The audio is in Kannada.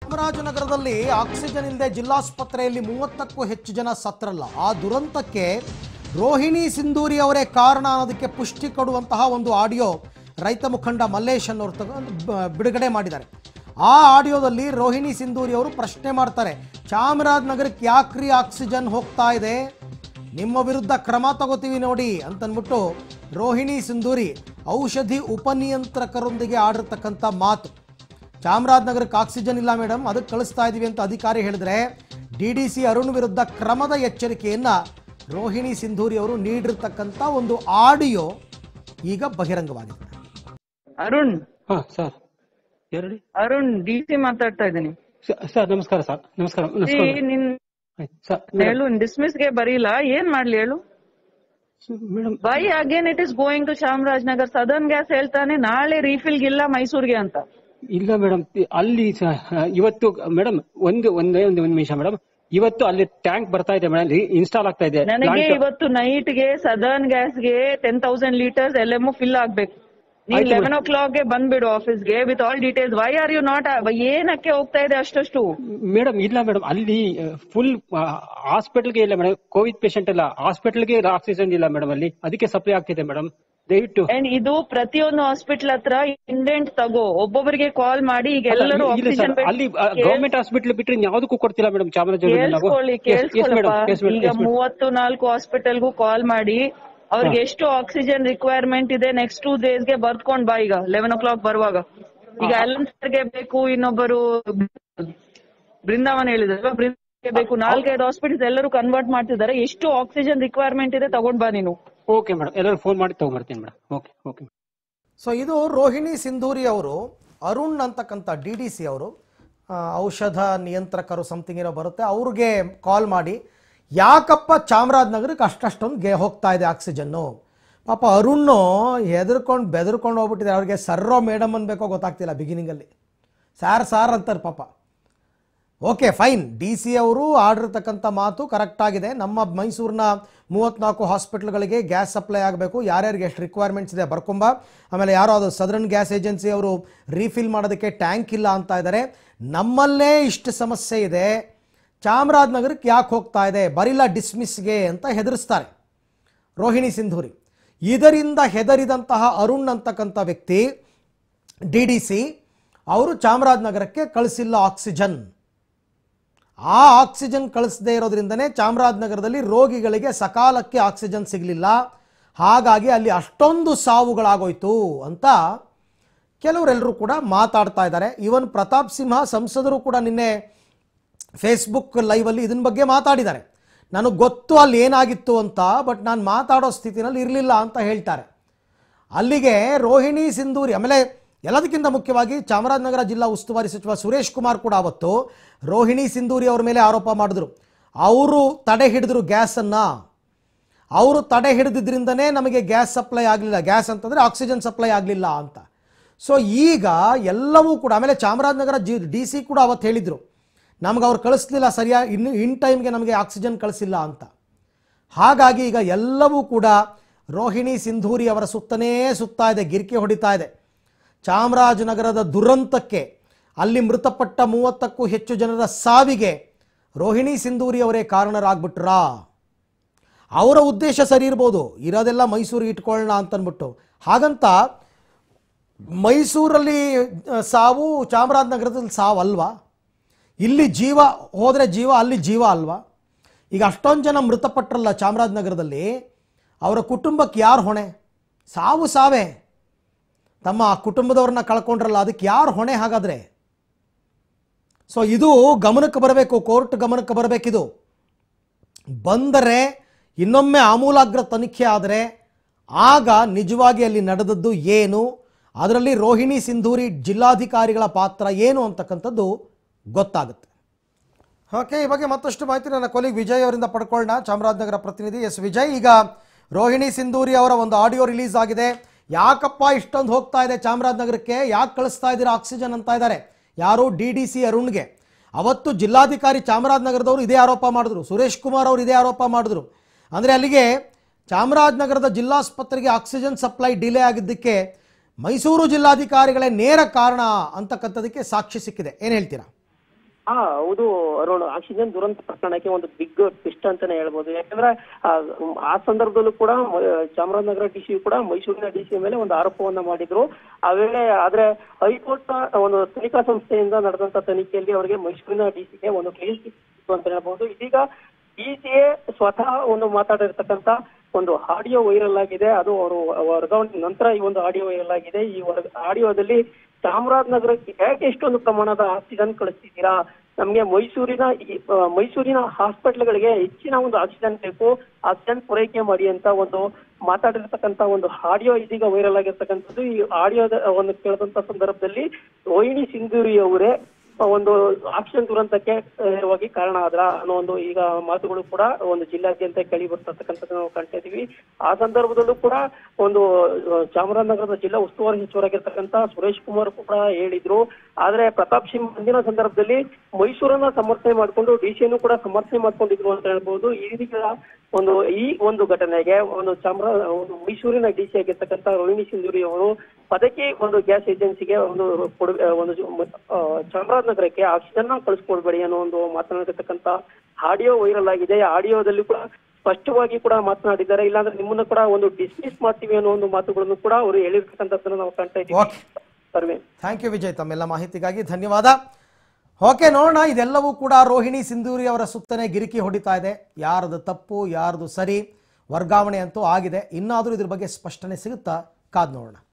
ಚಾಮರಾಜನಗರದಲ್ಲಿ ಆಕ್ಸಿಜನ್ ಇಲ್ಲದೆ ಜಿಲ್ಲಾಸ್ಪತ್ರೆಯಲ್ಲಿ ಮೂವತ್ತಕ್ಕೂ ಹೆಚ್ಚು ಜನ ಸತ್ರಲ್ಲ ಆ ದುರಂತಕ್ಕೆ ರೋಹಿಣಿ ಸಿಂಧೂರಿ ಅವರೇ ಕಾರಣ ಅನ್ನೋದಕ್ಕೆ ಪುಷ್ಟಿ ಕೊಡುವಂತಹ ಒಂದು ಆಡಿಯೋ ರೈತ ಮುಖಂಡ ಮಲ್ಲೇಶ್ ಅನ್ನೋರು ತಗೊಂಡು ಬ- ಬಿಡುಗಡೆ ಮಾಡಿದ್ದಾರೆ ಆ ಆಡಿಯೋದಲ್ಲಿ ರೋಹಿಣಿ ಸಿಂಧೂರಿ ಅವರು ಪ್ರಶ್ನೆ ಮಾಡ್ತಾರೆ ಚಾಮರಾಜನಗರಕ್ಕೆ ಯಾಕ್ರಿ ಆಕ್ಸಿಜನ್ ಹೋಗ್ತಾ ಇದೆ ನಿಮ್ಮ ವಿರುದ್ಧ ಕ್ರಮ ತಗೋತೀವಿ ನೋಡಿ ಅಂತನ್ಬಿಟ್ಟು ರೋಹಿಣಿ ಸಿಂಧೂರಿ ಔಷಧಿ ಉಪನಿಯಂತ್ರಕರೊಂದಿಗೆ ಆಡಿರ್ತಕ್ಕಂಥ ಮಾತು ಚಾಮರಾಜನಗರಕ್ಕೆ ಆಕ್ಸಿಜನ್ ಇಲ್ಲ ಮೇಡಮ್ ಅದಕ್ಕೆ ಕಳಿಸ್ತಾ ಇದೀವಿ ಅಂತ ಅಧಿಕಾರಿ ಹೇಳಿದ್ರೆ ಡಿ ಡಿ ಸಿ ಅರುಣ್ ವಿರುದ್ಧ ಕ್ರಮದ ಎಚ್ಚರಿಕೆಯನ್ನ ರೋಹಿಣಿ ಸಿಂಧೂರಿ ಅವರು ನೀಡಿರ್ತಕ್ಕಂಥ ಒಂದು ಆಡಿಯೋ ಈಗ ಬಹಿರಂಗವಾಗಿದೆ ಅರುಣ್ ಹಾ ಸರ್ ಎರಡು ಅರುಣ್ ಡಿ ಸಿ ಮಾತಾಡ್ತಾ ಇದ್ದೀನಿ ಸರ್ ನಮಸ್ಕಾರ ಸರ್ ನಮಸ್ಕಾರ ನಮಸ್ಕಾರ ನಿನ್ ಆಯ್ತು, ಸರ್ ಹೇಳು ಡಿಸ್ಮಿಸ್ ಗೆ ಬರೀಲ್ಲ ಏನ್ ಮಾಡ್ಲಿ ಹೇಳು madam why again it is going to Chamarajanagar southern gas ಹೇಳ್ತಾನೆ ನಾಳೆ ರೀಫಿಲ್ ಗಿಲ್ಲ ಮೈಸೂರ್ಗೆ ಅಂತ ಇಲ್ಲ ಮೇಡಮ್ ಅಲ್ಲಿ ಸ- ಇವತ್ತು ಮೇಡಮ್ ಒಂದು ಒಂದೇ ಒಂದು ಒಂದು ನಿಮಿಷ ಮೇಡಮ್ ಇವತ್ತು ಅಲ್ಲಿ ಟ್ಯಾಂಕ್ ಬರ್ತಾ ಇದೆ ಮೇಡಮ್ ಇನ್ಸ್ಟಾಲ್ ಆಗ್ತಾ ಇದೆ ನನಗೆ Plant- ಇವತ್ತು ನೈಟ್ ಗೆ ಸದರ್ನ್ ಗ್ಯಾಸ್ ಗೆ ten thousand litres L M fill ಆಗ್ಬೇಕು ನೀನ್ ಆಯ್ತು ಲೆವೆನ್ ಓ ಕ್ಲಾಕ್ ಗೆ ಬಂದ್ಬಿಡು ಆಫೀಸ್ ಗೆ with all details why are you not ಏನಕ್ಕೆ ಹೋಗ್ತಾ ಇದೆ ಅಷ್ಟಷ್ಟು ಮೇಡಮ್ ಇಲ್ಲ ಮೇಡಮ್ ಅಲ್ಲಿ ಫುಲ್ ಹಾಸ್ಪಿಟಲ್ಗೆ ಇಲ್ಲ ಮೇಡಮ್ ಕೋವಿಡ್ ಪೇಷಂಟ್ ಎಲ್ಲ ಹಾಸ್ಪಿಟಲ್ಗೆ ಆಕ್ಸಿಜನ್ ಇಲ್ಲ ಮೇಡಮ್ ಅಲ್ಲಿ ಅದಕ್ಕೆ ಸಪ್ಲೈ ಆಗ್ತಿದೆ ಮೇಡಮ್ ದಯವಿಟ್ಟು ಅಂಡ್ ಇದು ಪ್ರತಿಯೊಂದು ಹಾಸ್ಪಿಟಲ್ ಹತ್ರ ಇಂಡೆಂಟ್ ತಗೋ ಒಬ್ಬೊಬ್ಬರಿಗೆ ಕಾಲ್ ಮಾಡಿ ಈಗ ಅಲ್ಲ, ಎಲ್ಲರೂ ಇಲ್ಲ ಸರ್ ಆಕ್ಸಿಜನ್ ಅಲ್ಲಿ ಗವರ್ಮೆಂಟ್ ಹಾಸ್ಪಿಟಲ್ ಬಿಟ್ರೆ ಯಾವುದಕ್ಕೂ ಕೊಡ್ತಿಲ್ಲ ಮೇಡಮ್ ಚಾಮರಾಜನಗರ ನಾವು ಕೇಳಿಸ್ಕೊಳ್ಳಿ ಕೇಳಿಸ್ಕೊಳ್ಳಪ್ಪ ಈಗ ಮೂವತ್ತು ನಾಲ್ಕು ಹಾಸ್ಪಿಟಲ್ಗೂ ಕಾಲ್ ಮಾಡಿ ಅವ್ರಿಗೆ ಎಷ್ಟು ಆಕ್ಸಿಜನ್ ರಿಕ್ವೈರ್ಮೆಂಟ್ ಇದೆ ನೆಕ್ಸ್ಟ್ ಟೂ ಡೇಸ್ ಗೆ ಬರ್ದ್ಕೊಂಡ್ ಬಾ ಈಗ ಲೆವೆನ್ ಓ ಕ್ಲಾಕ್ ಬರುವಾಗ ಈಗ ಅಲನ್ ಸರ್ಗೆ ಬೇಕು ಇನ್ನೊಬ್ಬರು ಬೃಂದಾವನ್ ಹೇಳಿದ್ರಲ್ವಾ ಬೃಂದಾವನ್ಗೆ ಬೇಕು ನಾಲ್ಕೈದು ಹಾಸ್ಪಿಟಲ್ಸ್ ಎಲ್ಲರೂ ಕನ್ವರ್ಟ್ ಮಾಡ್ತಿದ್ದಾರೆ ಎಷ್ಟು ಆಕ್ಸಿಜನ್ ರಿಕ್ವೈರ್ಮೆಂಟ್ ಇದೆ ತಗೊಂಡ್ ಬಾ ನೀನು ಓಕೆ ಮೇಡಮ್ ಎಲ್ಲರೂ ಫೋನ್ ಮಾಡಿ ತಗೊಂಡ್ಬರ್ತೀನಿ ಮೇಡಮ್ ಓಕೆ ಓಕೆ ಸೊ ಇದು ರೋಹಿಣಿ ಸಿಂಧೂರಿ ಅವರು ಅರುಣ್ ಅಂತಕ್ಕಂಥ ಡಿ ಡಿ ಸಿ ಅವರು ಆ, ಔಷಧ ನಿಯಂತ್ರಕರು ಸಮಥಿಂಗ್ ಏನೋ ಬರುತ್ತೆ ಅವ್ರಿಗೆ ಕಾಲ್ ಮಾಡಿ ಯಾಕಪ್ಪ ಚಾಮರಾಜನಗರಕ್ಕೆ ಅಷ್ಟಷ್ಟೊಂದು ಗೆ ಹೋಗ್ತಾ ಇದೆ ಆಕ್ಸಿಜನ್ನು ಪಾಪ ಅರುಣ್ಣು ಹೆದರ್ಕೊಂಡು ಬೆದರ್ಕೊಂಡು ಹೋಗ್ಬಿಟ್ಟಿದೆ ಅವ್ರಿಗೆ ಸರ್ರೋ ಮೇಡಮ್ ಅನ್ಬೇಕೋ ಗೊತ್ತಾಗ್ತಿಲ್ಲ ಬಿಗಿನಿಂಗಲ್ಲಿ ಸಾರ್ ಸಾರ್ ಅಂತಾರೆ ಪಾಪ ಓಕೆ ಫೈನ್ ಡಿ ಸಿ ಅವರು ಆಡಿರ್ತಕ್ಕಂಥ ಮಾತು ಕರೆಕ್ಟ್ ಆಗಿದೆ ನಮ್ಮ ಮೈಸೂರಿನ ಮೂವತ್ನಾಲ್ಕು ಹಾಸ್ಪಿಟ್ಲ್ಗಳಿಗೆ ಗ್ಯಾಸ್ ಸಪ್ಲೈ ಆಗಬೇಕು ಯಾರ್ಯಾರಿಗೆ ಎಷ್ಟು ರಿಕ್ವೈರ್ಮೆಂಟ್ಸ್ ಇದೆ ಬರ್ಕೊಂಬ ಆಮೇಲೆ ಯಾರೋ ಅದು ಸದರ್ನ್ ಗ್ಯಾಸ್ ಏಜೆನ್ಸಿ ಅವರು ರೀಫಿಲ್ ಮಾಡೋದಕ್ಕೆ ಟ್ಯಾಂಕ್ ಇಲ್ಲ ಅಂತ ಇದ್ದಾರೆ ನಮ್ಮಲ್ಲೇ ಇಷ್ಟು ಸಮಸ್ಯೆ ಇದೆ ಚಾಮರಾಜನಗರಕ್ಕೆ ಯಾಕೆ ಹೋಗ್ತಾ ಇದೆ ಬರಿಲ್ಲ ಡಿಸ್ಮಿಸ್ಗೆ ಅಂತ ಹೆದರಿಸ್ತಾರೆ ರೋಹಿಣಿ ಸಿಂಧೂರಿ ಇದರಿಂದ ಹೆದರಿದಂತಹ ಅರುಣ್ ಅಂತಕ್ಕಂಥ ವ್ಯಕ್ತಿ ಡಿ ಡಿ ಸಿ ಅವರು ಚಾಮರಾಜನಗರಕ್ಕೆ ಕಳಿಸಿಲ್ಲ ಆಕ್ಸಿಜನ್ ಆ ಆಕ್ಸಿಜನ್ ಕಳಿಸದೇ ಇರೋದ್ರಿಂದನೇ ಚಾಮರಾಜನಗರದಲ್ಲಿ ರೋಗಿಗಳಿಗೆ ಸಕಾಲಕ್ಕೆ ಆಕ್ಸಿಜನ್ ಸಿಗಲಿಲ್ಲ ಹಾಗಾಗಿ ಅಲ್ಲಿ ಅಷ್ಟೊಂದು ಸಾವುಗಳಾಗೋಯ್ತು ಅಂತ ಕೆಲವರೆಲ್ಲರೂ ಕೂಡ ಮಾತಾಡ್ತಾ ಇದ್ದಾರೆ ಇವನ್ ಪ್ರತಾಪ್ ಸಿಂಹ ಸಂಸದರು ಕೂಡ ನಿನ್ನೆ ಫೇಸ್ಬುಕ್ ಲೈವಲ್ಲಿ ಇದನ್ನ ಬಗ್ಗೆ ಮಾತಾಡಿದ್ದಾರೆ ನನಗೆ ಗೊತ್ತು ಅಲ್ಲಿ ಏನಾಗಿತ್ತು ಅಂತ ಬಟ್ ನಾನು ಮಾತಾಡೋ ಸ್ಥಿತಿನಲ್ಲಿ ಇರಲಿಲ್ಲ ಅಂತ ಹೇಳ್ತಾರೆ ಅಲ್ಲಿಗೆ ರೋಹಿಣಿ ಸಿಂಧೂರಿ ಆಮೇಲೆ ಎಲ್ಲದಕ್ಕಿಂತ ಮುಖ್ಯವಾಗಿ ಚಾಮರಾಜನಗರ ಜಿಲ್ಲಾ ಉಸ್ತುವಾರಿ ಸಚಿವ ಸುರೇಶ್ ಕುಮಾರ್ ಕೂಡ ಅವತ್ತು ರೋಹಿಣಿ ಸಿಂಧೂರಿ ಅವ್ರ ಮೇಲೆ ಆರೋಪ ಮಾಡಿದ್ರು ಅವರು ತಡೆ ಹಿಡಿದ್ರು ಗ್ಯಾಸನ್ನು ಅವರು ತಡೆ ಹಿಡಿದಿದ್ರಿಂದನೇ ನಮಗೆ ಗ್ಯಾಸ್ ಸಪ್ಲೈ ಆಗಲಿಲ್ಲ ಗ್ಯಾಸ್ ಅಂತಂದರೆ ಆಕ್ಸಿಜನ್ ಸಪ್ಲೈ ಆಗಲಿಲ್ಲ ಅಂತ ಸೊ ಈಗ ಎಲ್ಲವೂ ಕೂಡ ಆಮೇಲೆ ಚಾಮರಾಜನಗರ ಜಿ ಡಿ ಸಿ ಕೂಡ ಅವತ್ತು ಹೇಳಿದರು ನಮ್ಗೆ ಅವ್ರು ಕಳಿಸ್ಲಿಲ್ಲ ಸರಿಯಾಗಿ ಇನ್ನು ಇನ್ ಟೈಮ್ಗೆ ನಮಗೆ ಆಕ್ಸಿಜನ್ ಕಳಿಸಿಲ್ಲ ಅಂತ ಹಾಗಾಗಿ ಈಗ ಎಲ್ಲವೂ ಕೂಡ ರೋಹಿಣಿ ಸಿಂಧೂರಿ ಅವರ ಸುತ್ತನೇ ಸುತ್ತಾ ಇದೆ ಗಿರಿಕೆ ಹೊಡಿತಾ ಇದೆ ಚಾಮರಾಜನಗರದ ದುರಂತಕ್ಕೆ ಅಲ್ಲಿ ಮೃತಪಟ್ಟ ಮೂವತ್ತಕ್ಕೂ ಹೆಚ್ಚು ಜನರ ಸಾವಿಗೆ ರೋಹಿಣಿ ಸಿಂಧೂರಿ ಅವರೇ ಕಾರಣರಾಗ್ಬಿಟ್ರಾ ಅವರ ಉದ್ದೇಶ ಸರಿ ಇರ್ಬೋದು ಇರೋದೆಲ್ಲ ಮೈಸೂರಿಗೆ ಇಟ್ಕೊಳ್ಳೋಣ ಅಂತನ್ಬಿಟ್ಟು ಹಾಗಂತ ಮೈಸೂರಲ್ಲಿ ಆ, ಸಾವು ಚಾಮರಾಜನಗರದಲ್ಲಿ ಸಾವು ಅಲ್ವಾ ಇಲ್ಲಿ ಜೀವ ಹೋದರೆ ಜೀವ ಅಲ್ಲಿ ಜೀವ ಅಲ್ವಾ ಈಗ ಅಷ್ಟೊಂದು ಜನ ಮೃತಪಟ್ಟರಲ್ಲ ಚಾಮರಾಜನಗರದಲ್ಲಿ ಅವರ ಕುಟುಂಬಕ್ಕೆ ಯಾರು ಹೊಣೆ ಸಾವು ಸಾವೇ ತಮ್ಮ ಕುಟುಂಬದವ್ರನ್ನ ಕಳ್ಕೊಂಡ್ರಲ್ಲ ಅದಕ್ಕೆ ಯಾರು ಹೊಣೆ ಹಾಗಾದರೆ ಸೊ ಇದು ಗಮನಕ್ಕೆ ಬರಬೇಕು ಕೋರ್ಟ್ ಗಮನಕ್ಕೆ ಬರಬೇಕಿದು ಬಂದರೆ ಇನ್ನೊಮ್ಮೆ ಆಮೂಲಾಗ್ರ ತನಿಖೆ ಆದರೆ ಆಗ ನಿಜವಾಗಿ ಅಲ್ಲಿ ನಡೆದದ್ದು ಏನು ಅದರಲ್ಲಿ ರೋಹಿಣಿ ಸಿಂಧೂರಿ ಜಿಲ್ಲಾಧಿಕಾರಿಗಳ ಪಾತ್ರ ಏನು ಅಂತಕ್ಕಂಥದ್ದು ಗೊತ್ತಾಗುತ್ತೆ ಓಕೆ ಈ ಬಗ್ಗೆ ಮತ್ತಷ್ಟು ಮಾಹಿತಿ ನನ್ನ ಕೊಲಿಗ್ ವಿಜಯ್ ಅವರಿಂದ ಪಡ್ಕೊಳ್ಳೋಣ ಚಾಮರಾಜನಗರ ಪ್ರತಿನಿಧಿ ಎಸ್ ವಿಜಯ್ ಈಗ ರೋಹಿಣಿ ಸಿಂಧೂರಿ ಅವರ ಒಂದು ಆಡಿಯೋ ರಿಲೀಸ್ ಆಗಿದೆ ಯಾಕಪ್ಪ ಇಷ್ಟೊಂದು ಹೋಗ್ತಾ ಇದೆ ಚಾಮರಾಜನಗರಕ್ಕೆ ಯಾಕೆ ಕಳಿಸ್ತಾ ಇದ್ದೀರಾ ಆಕ್ಸಿಜನ್ ಅಂತ ಇದ್ದಾರೆ ಯಾರು ಡಿ ಡಿ ಸಿ ಅರುಣ್ಗೆ ಅವತ್ತು ಜಿಲ್ಲಾಧಿಕಾರಿ ಚಾಮರಾಜನಗರದವರು ಇದೇ ಆರೋಪ ಮಾಡಿದ್ರು ಸುರೇಶ್ ಕುಮಾರ್ ಅವರು ಇದೇ ಆರೋಪ ಮಾಡಿದ್ರು ಅಂದರೆ ಅಲ್ಲಿಗೆ ಚಾಮರಾಜನಗರದ ಜಿಲ್ಲಾಸ್ಪತ್ರೆಗೆ ಆಕ್ಸಿಜನ್ ಸಪ್ಲೈ ಡಿಲೇ ಆಗಿದ್ದಕ್ಕೆ ಮೈಸೂರು ಜಿಲ್ಲಾಧಿಕಾರಿಗಳೇ ನೇರ ಕಾರಣ ಅಂತಕ್ಕಂಥದಕ್ಕೆ ಸಾಕ್ಷಿ ಸಿಕ್ಕಿದೆ ಏನು ಹೇಳ್ತೀರಾ ಹಾ ಹೌದು ಅರುಣ್ ಆಕ್ಸಿಜನ್ ದುರಂತ ಪ್ರಕರಣಕ್ಕೆ ಒಂದು ಬಿಗ್ ಟ್ವಿಸ್ಟ್ ಅಂತಾನೆ ಹೇಳ್ಬೋದು ಯಾಕಂದ್ರೆ ಆ, ಆ ಸಂದರ್ಭದಲ್ಲೂ ಕೂಡ ಮ- ಚಾಮರಾಜನಗರ ಡಿ ಸಿ ಕೂಡ ಮೈಸೂರಿನ ಡಿ ಸಿ ಮೇಲೆ ಒಂದು ಆರೋಪವನ್ನ ಮಾಡಿದ್ರು ಆ ವೇಳೆ ಆದ್ರೆ ಹೈಕೋರ್ಟ್ ಒಂದು ತನಿಖಾ ಸಂಸ್ಥೆಯಿಂದ ನಡೆದಂತ ತನಿಖೆಯಲ್ಲಿ ಅವರಿಗೆ ಮೈಸೂರಿನ ಡಿ ಸಿಗೆ ಒಂದು ಕ್ಲೀನ್ ಸಿಕ್ಕಿತ್ತು ಅಂತ ಹೇಳ್ಬೋದು ಇದೀಗ ಡಿಸಿಎ ಸ್ವತಃ ಒಂದು ಮಾತಾಡಿರ್ತಕ್ಕಂತ ಒಂದು ಆಡಿಯೋ ವೈರಲ್ ಆಗಿದೆ ಅದು ಅವರು ವರ್ಗಾವಣೆ ನಂತರ ಈ ಒಂದು ಆಡಿಯೋ ವೈರಲ್ ಆಗಿದೆ ಈ ಆಡಿಯೋದಲ್ಲಿ ಚಾಮರಾಜನಗರಕ್ಕೆ ಯಾಕೆ ಇಷ್ಟೊಂದು ಪ್ರಮಾಣದ ಆಕ್ಸಿಜನ್ ಕಳಿಸ್ತಿದ್ದೀರಾ ನಮ್ಗೆ ಮೈಸೂರಿನ ಈ, ಆ, ಮೈಸೂರಿನ ಹಾಸ್ಪಿಟಲ್ಗಳಿಗೆ ಹೆಚ್ಚಿನ ಒಂದು ಆಕ್ಸಿಜನ್ ಬೇಕು ಆಕ್ಸಿಜನ್ ಪೂರೈಕೆ ಮಾಡಿ ಅಂತ ಒಂದು ಮಾತಾಡಿರ್ತಕ್ಕಂತ ಒಂದು ಆಡಿಯೋ ಇದೀಗ ವೈರಲ್ ಆಗಿರ್ತಕ್ಕಂಥದ್ದು ಈ ಆಡಿಯೋದ ಒಂದು ಕೇಳಿದಂತ ಸಂದರ್ಭದಲ್ಲಿ ರೋಹಿಣಿ ಸಿಂಧೂರಿ ಅವರೇ ಒಂದು ಆಕ್ಷನ್ ದುರಂತಕ್ಕೆ ನೇರವಾಗಿ ಕಾರಣ ಆದ್ರ ಅನ್ನೋ ಒಂದು ಈಗ ಮಾತುಗಳು ಕೂಡ ಒಂದು ಜಿಲ್ಲಾದ್ಯಂತ ಕೇಳಿ ಬರ್ತಕ್ಕಂಥದ್ದು ನಾವು ಕಾಣ್ತಾ ಇದೀವಿ ಆ ಸಂದರ್ಭದಲ್ಲೂ ಕೂಡ ಒಂದು ಆ, ಚಾಮರಾಜನಗರದ ಜಿಲ್ಲಾ ಉಸ್ತುವಾರಿ ಸಚಿವರಾಗಿರ್ತಕ್ಕಂಥ ಸುರೇಶ್ ಕುಮಾರ್ ಕೂಡ ಹೇಳಿದ್ರು ಆದ್ರೆ ಪ್ರತಾಪ್ ಸಿಂಗ್ ಮುಂದಿನ ಸಂದರ್ಭದಲ್ಲಿ ಮೈಸೂರನ್ನ ಸಮರ್ಥನೆ ಮಾಡಿಕೊಂಡು ಡಿಸಿಯನ್ನು ಕೂಡ ಸಮರ್ಥನೆ ಮಾಡ್ಕೊಂಡಿದ್ರು ಅಂತ ಹೇಳ್ಬೋದು ಇದೀಗ ಒಂದು ಈ ಒಂದು ಘಟನೆಗೆ ಒಂದು ಚಾಮರಾ ಒಂದು ಮೈಸೂರಿನ ಡಿ ಸಿ ಆಗಿರ್ತಕ್ಕಂಥ ರೋಹಿಣಿ ಸಿಂಧೂರಿ ಅವರು ಪದಕಿ ಒಂದು ಗ್ಯಾಸ್ ಏಜೆನ್ಸಿಗೆ ಒಂದು ಕೊಡು ಒಂದು ಆ, ಚಾಮರಾಜನಗರಕ್ಕೆ ಆಕ್ಸಿಜನ್ ಕಳಿಸ್ಕೊಡ್ಬೇಡಿ ಅನ್ನೋ ಒಂದು ಮಾತನಾಡಿರ್ತಕ್ಕಂಥ ಆಡಿಯೋ ವೈರಲ್ ಆಗಿದೆ ಆಡಿಯೋದಲ್ಲಿ ಕೂಡ ಸ್ಪಷ್ಟವಾಗಿ ಕೂಡ ಮಾತನಾಡಿದ್ದಾರೆ ಇಲ್ಲಾಂದ್ರೆ ನಿಮ್ಮನ್ನ ಕೂಡ ಒಂದು ಡಿಸ್ಮಿಸ್ ಮಾಡ್ತೀವಿ ಅನ್ನೋ ಒಂದು ಮಾತುಗಳನ್ನು ಕೂಡ ಅವರು ಹೇಳಿರ್ತಕ್ಕಂಥದ್ದನ್ನ ನಾವು ಕಾಣ್ತಾ ಇದ್ದೀವಿ okay Aravind thank you Vijay ತಮ್ಮೆಲ್ಲ ಮಾಹಿತಿಗಾಗಿ ಧನ್ಯವಾದ ಓಕೆ ನೋಡೋಣ ಇದೆಲ್ಲವೂ ಕೂಡ ರೋಹಿಣಿ ಸಿಂಧೂರಿ ಅವರ ಸುತ್ತನೇ ಗಿರಿಕಿ ಹೊಡಿತಾ ಇದೆ ಯಾರ್ದು ತಪ್ಪು ಯಾರ್ದು ಸರಿ ವರ್ಗಾವಣೆ ಅಂತೂ ಆಗಿದೆ ಇನ್ನಾದರೂ ಇದ್ರ ಬಗ್ಗೆ ಸ್ಪಷ್ಟನೆ ಸಿಗುತ್ತಾ ಕಾದ್ ನೋಡೋಣ